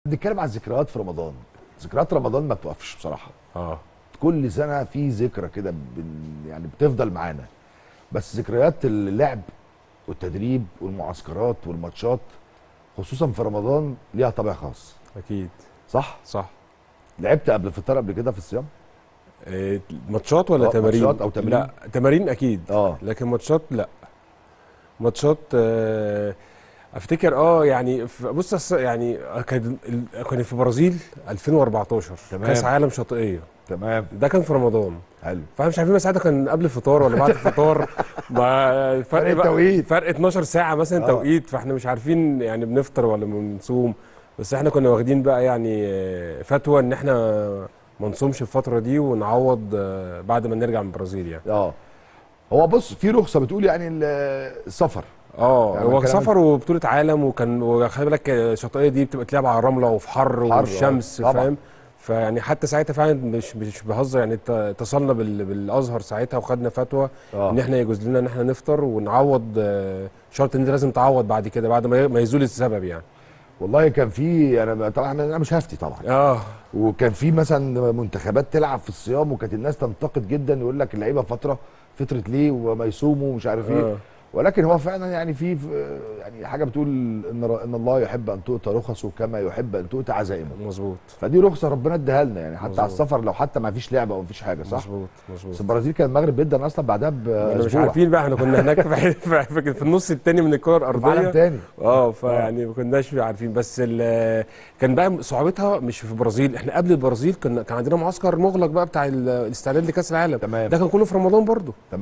بنتكلم عن الذكريات في رمضان ذكريات رمضان ما بتوقفش بصراحه اه كل سنه في ذكرى كده بن- يعني بتفضل معانا بس ذكريات اللعب والتدريب والمعسكرات والماتشات خصوصا في رمضان ليها طابع خاص اكيد صح صح لعبت قبل الفطار قبل كده في الصيام إيه ماتشات ولا آه، تمارين ماتشات أو تمارين؟ لا تمارين اكيد اه لكن ماتشات لا ماتشات آه، افتكر اه يعني ف- بص أص- يعني كان ال- كان في البرازيل 2014 تمام. كاس عالم شاطئيه تمام ده كان في رمضان حلو فاحنا مش عارفين بقى ساعتها كان قبل الفطار ولا بعد الفطار ما فرق فرق بقى التوقيت. فرق 12 ساعه مثلا آه. توقيت فاحنا مش عارفين يعني بنفطر ولا بنصوم بس احنا كنا واخدين بقى يعني آه، فتوى ان احنا ما نصومش الفتره دي ونعوض آه، بعد ما نرجع من البرازيل يعني اه هو بص في رخصه بتقول يعني ال- السفر اه يعني هو الكلام سفر وبطوله عالم وكان وخلي بالك الشاطئيه دي بتبقى تلعب على الرمله وفي حر حر، آه. والشمس طبعا. فاهم فيعني حتى ساعتها فعلا مش مش بهزر يعني ات- اتصلنا بال- بالازهر ساعتها وخدنا فتوى اه ان احنا يجوز لنا ان احنا نفطر ونعوض آه، شرط ان انت لازم تعوض بعد كده بعد ما ي- ما يزول السبب يعني والله كان في انا طبعا انا مش هفتي طبعا اه وكان في مثلا منتخبات تلعب في الصيام وكانت الناس تنتقد جدا يقول لك اللعيبه فتره فتره ليه وما يصوموا ومش عارف ايه آه. ولكن هو فعلا يعني في في- يعني حاجه بتقول ان ر- ان الله يحب ان تؤتى رخصه كما يحب ان تؤتى عزائمه مظبوط فدي رخصه ربنا اداها لنا يعني حتى على مظبوط. السفر لو حتى ما فيش لعبه او ما فيش حاجه صح مظبوط بس مظبوط البرازيل كان المغرب بيدن اصلا بعدها احنا مش باسبوع عارفين بقى احنا كنا هناك في, في, في, في النص التاني من الكره في عالم الارضيه تاني اه فيعني ما كناش عارفين بس ال- كان بقى صعوبتها مش في البرازيل احنا قبل البرازيل كنا كان عندنا معسكر مغلق بقى بتاع ال- الاستعداد لكاس العالم تمام ده كان كله في رمضان برضو